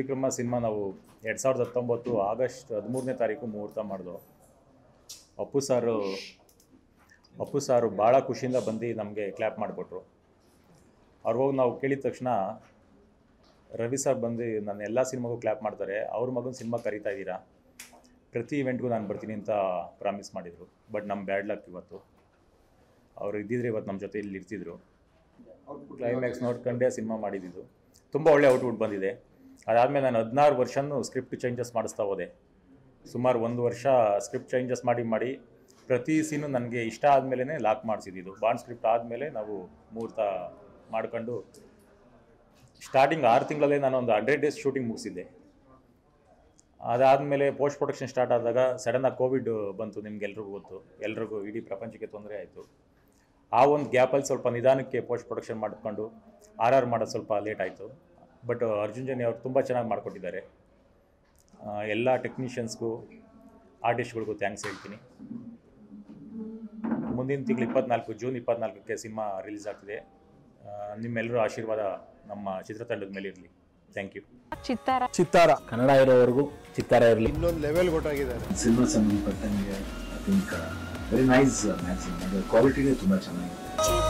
Trivikrama cinema ನಾವು ಎರಡು ಸಾವಿರದ ಹತ್ತೊಂಬತ್ತು ಆಗಸ್ಟ್ ಹದಿಮೂರನೇ ತಾರೀಕು ಮುಹೂರ್ತ ಮಾಡಿದ್ವು ಅಪ್ಪು ಸಾರು ಅಪ್ಪು ಸಾರು ಭಾಳ ಖುಷಿಯಿಂದ ಬಂದು ನಮಗೆ ಕ್ಲ್ಯಾಪ್ ಮಾಡಿಕೊಟ್ರು ಅವ್ರು ಹೋಗಿ ನಾವು ಕೇಳಿದ ತಕ್ಷಣ ರವಿ ಸರ್ ಬಂದು ನನ್ನ ಎಲ್ಲ ಸಿನಿಮಾಗೂ ಕ್ಲ್ಯಾಪ್ ಮಾಡ್ತಾರೆ ಅವ್ರ ಮಗನ ಸಿನಿಮಾ ಕರಿತಾ ಇದ್ದೀರಾ ಪ್ರತಿ ಇವೆಂಟ್ಗೂ ನಾನು ಬರ್ತೀನಿ ಅಂತ ಪ್ರಾಮಿಸ್ ಮಾಡಿದರು ಬಟ್ ನಮ್ಮ ಬ್ಯಾಡ್ ಲಕ್ ಇವತ್ತು ಅವ್ರು ಇದ್ದಿದ್ರೆ ಇವತ್ತು ನಮ್ಮ ಜೊತೆ ಇಲ್ಲಿ ಇರ್ತಿದ್ರು ಕ್ಲೈಮ್ಯಾಕ್ಸ್ ನೋಡ್ಕೊಂಡೇ ಸಿನಿಮಾ ಮಾಡಿದ್ದು ತುಂಬ ಒಳ್ಳೆ ಔಟ್ಪುಟ್ ಬಂದಿದೆ ಅದಾದಮೇಲೆ ನಾನು ಹದಿನಾರು ವರ್ಷನೂ ಸ್ಕ್ರಿಪ್ಟ್ ಚೇಂಜಸ್ ಮಾಡಿಸ್ತಾ ಹೋದೆ ಸುಮಾರು ಒಂದು ವರ್ಷ ಸ್ಕ್ರಿಪ್ಟ್ ಚೇಂಜಸ್ ಮಾಡಿ ಮಾಡಿ ಪ್ರತಿ ಸೀನು ನನಗೆ ಇಷ್ಟ ಆದಮೇಲೆ ಲಾಕ್ ಮಾಡಿಸಿದ್ದು ಬಾಂಡ್ ಸ್ಕ್ರಿಪ್ಟ್ ಆದಮೇಲೆ ನಾವು ಮುಹೂರ್ತ ಮಾಡ್ಕೊಂಡು ಸ್ಟಾರ್ಟಿಂಗ್ ಆರು ತಿಂಗಳಲ್ಲೇ ನಾನು ಒಂದು ಹಂಡ್ರೆಡ್ ಡೇಸ್ ಶೂಟಿಂಗ್ ಮುಗಿಸಿದ್ದೆ ಅದಾದಮೇಲೆ ಪೋಸ್ಟ್ ಪ್ರೊಡಕ್ಷನ್ ಸ್ಟಾರ್ಟ್ ಆದಾಗ ಸಡನ್ನಾಗಿ ಕೋವಿಡ್ ಬಂತು ನಿಮ್ಗೆಲ್ರಿಗೂ ಗೊತ್ತು ಎಲ್ರಿಗೂ ಇಡೀ ಪ್ರಪಂಚಕ್ಕೆ ತೊಂದರೆ ಆಯಿತು ಆ ಒಂದು ಗ್ಯಾಪಲ್ಲಿ ಸ್ವಲ್ಪ ನಿಧಾನಕ್ಕೆ ಪೋಸ್ಟ್ ಪ್ರೊಡಕ್ಷನ್ ಮಾಡಿಕೊಂಡು ಆರ್ ಆರ್ ಮಾಡೋದು ಸ್ವಲ್ಪ ಲೇಟ್ ಆಯಿತು ಬಟ್ ಅರ್ಜುನ್ ಜನಿ ಅವರು ತುಂಬ ಚೆನ್ನಾಗಿ ಮಾಡಿಕೊಟ್ಟಿದ್ದಾರೆ ಎಲ್ಲ ಟೆಕ್ನಿಷಿಯನ್ಸ್ಗೂ ಆರ್ಟಿಸ್ಟ್ಗಳಿಗೂ ಥ್ಯಾಂಕ್ಸ್ ಹೇಳ್ತೀನಿ ಮುಂದಿನ ತಿಂಗಳು ಇಪ್ಪತ್ನಾಲ್ಕು ಜೂನ್ ಇಪ್ಪತ್ನಾಲ್ಕಕ್ಕೆ ಸಿನಿಮಾ ರಿಲೀಸ್ ಆಗ್ತಿದೆ ಆ, ನಿಮ್ಮೆಲ್ಲರೂ ಆಶೀರ್ವಾದ ನಮ್ಮ ಚಿತ್ರತಂಡದ ಮೇಲೆ ಇರಲಿ ಥ್ಯಾಂಕ್ ಯು ಚಿತ್ತಾರ ಚಿತ್ತಾರ ಕನ್ನಡ ಇರೋವರೆಗೂ ಚಿತ್ತಾರ ಇರಲಿ ಇನ್ನೊಂದು ಲೆವೆಲ್ ಕೊಟ್ಟಾಗಿದ್ದಾರೆ ಸಿನಿಮಾ ಸಂಬಂಧಪಟ್ಟಂಗೆ I think very nice matching ಅಂದರೆ ಕ್ವಾಲಿಟಿನೇ ತುಂಬ ಚೆನ್ನಾಗಿದೆ